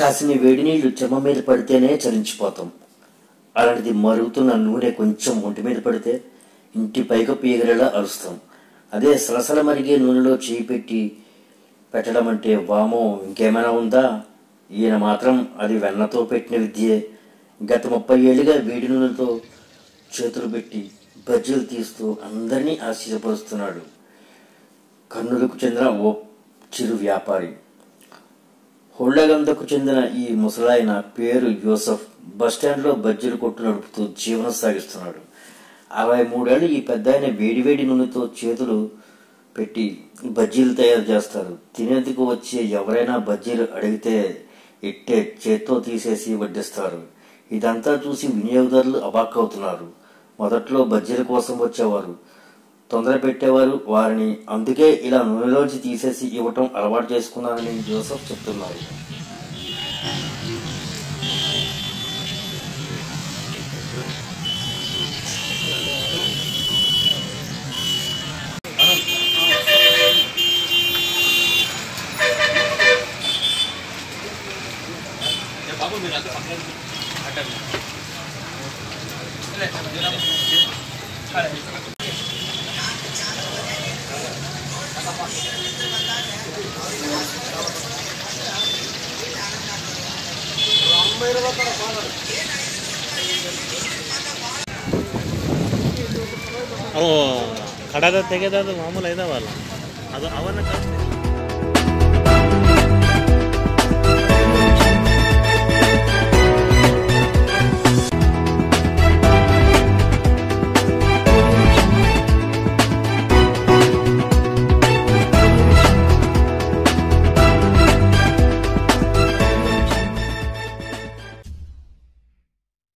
కాసిన వేడి నీళ్లు చెమ్మ మీద పడితేనే చలించిపోతాం అలాంటిది మరుగుతున్న నూనె కొంచెం ఒంటి మీద పడితే ఇంటి పైకప్పు ఎగిరేలా అరుస్తాం అదే సలసల మరిగే నూనెలో చేయి పెట్టి పెట్టడం అంటే వామో ఇంకేమైనా ఉందా ఈయన మాత్రం అది వెన్నతో పెట్టిన విద్యే గత ముప్పై ఏళ్ళుగా వేడి నూనెతో చేతులు పెట్టి బజ్జీలు తీస్తూ అందరినీ ఆశ్చర్యపరుస్తున్నాడు కర్నూలుకు చెందిన ఓ చిరు వ్యాపారి హోళ్లగందకు చెందిన ఈ ముసలాయన పేరు యూసఫ్ బస్టాండ్లో బజ్జీలు కొట్టు నడుపుతూ జీవనం సాగిస్తున్నాడు అరవై మూడేళ్ళు ఈ పెద్ద ఆయన వేడివేడి నూనెతో చేతులు పెట్టి బజ్జీలు తయారు చేస్తారు తినేందుకు వచ్చే ఎవరైనా బజ్జీలు అడిగితే ఇట్టే చేత్తో తీసేసి వడ్డిస్తారు ఇదంతా చూసి వినియోగదారులు అవాక్కవుతున్నారు మొదట్లో బజ్జీల కోసం వచ్చేవారు తొందర పెట్టేవారు వారిని అందుకే ఇలా నూనెలోంచి తీసేసి ఇవ్వటం అలవాటు చేసుకున్నానని జోసఫ్ చెప్తున్నారు ಅವು ಕಡದ ತೆಗೆದದು ಮಾಮೂಲು ಇದಾವಲ್ಲ ಅದು ಅವನ್ನ ಕಳಿಸ್ತೀನಿ